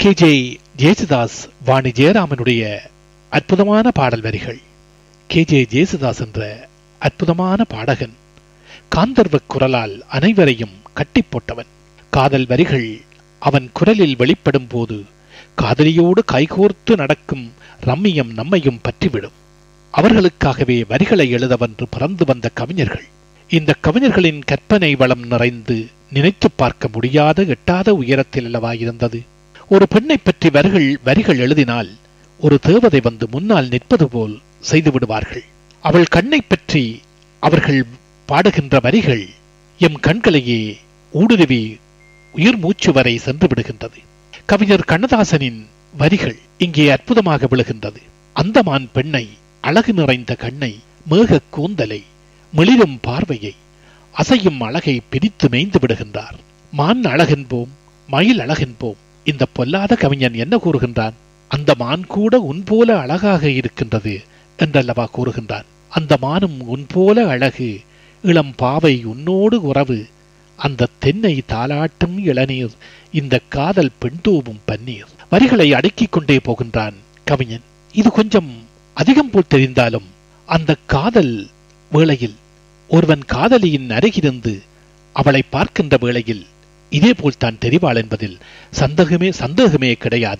K J Yesudas Vani ஜெயராமனுடைய அற்புதமான பாடல் வரிகள் கே ஜே ஜேசுதாஸ் என்ற அற்புதமான பாடகன் காந்தர்வ குரலால் அனைவரையும் கட்டி போட்டவன் காதல் வரிகள் அவன் குரலில் வெளிப்படும் போது காதலியோடு கைகோர்த்து நடக்கும் ரம்மியம் நம்மையும் பற்றிவிடும் அவர்களுக்காகவே வரிகளை எழுதவென்று பிறந்து வந்த கவிஞர்கள் இந்த கவிஞர்களின் கற்பனை வளம் நிறைந்து நினைத்து பார்க்க முடியாத எட்டாத உயரத்தில் அல்லவா இருந்தது ஒரு பெண்ணை பற்றி வரிகள் வரிகள் எழுதினால் ஒரு தேவதை வந்து முன்னால் நிற்பது போல் செய்து விடுவார்கள் அவள் கண்ணை பற்றி அவர்கள் பாடுகின்ற வரிகள் எம் கண்களையே ஊடுருவி உயிர் மூச்சு வரை சென்று விடுகின்றது கவிஞர் கண்ணதாசனின் வரிகள் இங்கே அற்புதமாக விழுகின்றது அந்தமான் பெண்ணை அழகு நிறைந்த கண்ணை மேக கூந்தலை மிளிரும் பார்வையை அசையும் அழகை பிரித்து மேய்ந்து விடுகின்றார் மான் அழகென்போம் மயில் அழகென்போம் இந்த பொல்லாத கவிஞன் என்ன கூறுகின்றான் அந்த மான் கூட உன் போல அழகாக இருக்கின்றது என்றல்லவா கூறுகின்றான் அந்த மானும் உன் போல அழகு இளம் பாவை உன்னோடு உறவு அந்த தென்னை தாலாட்டும் இளநீர் இந்த காதல் பெண் தூவும் பன்னீர் வரிகளை அடுக்கிக் கொண்டே போகின்றான் கவிஞன் இது கொஞ்சம் அதிகம் போல் தெரிந்தாலும் அந்த காதல் வேளையில் ஒருவன் காதலியின் அருகிருந்து அவளை பார்க்கின்ற வேளையில் இதே போல் தான் தெரிவாள் என்பதில் சந்தேகமே சந்தேகமே கிடையாது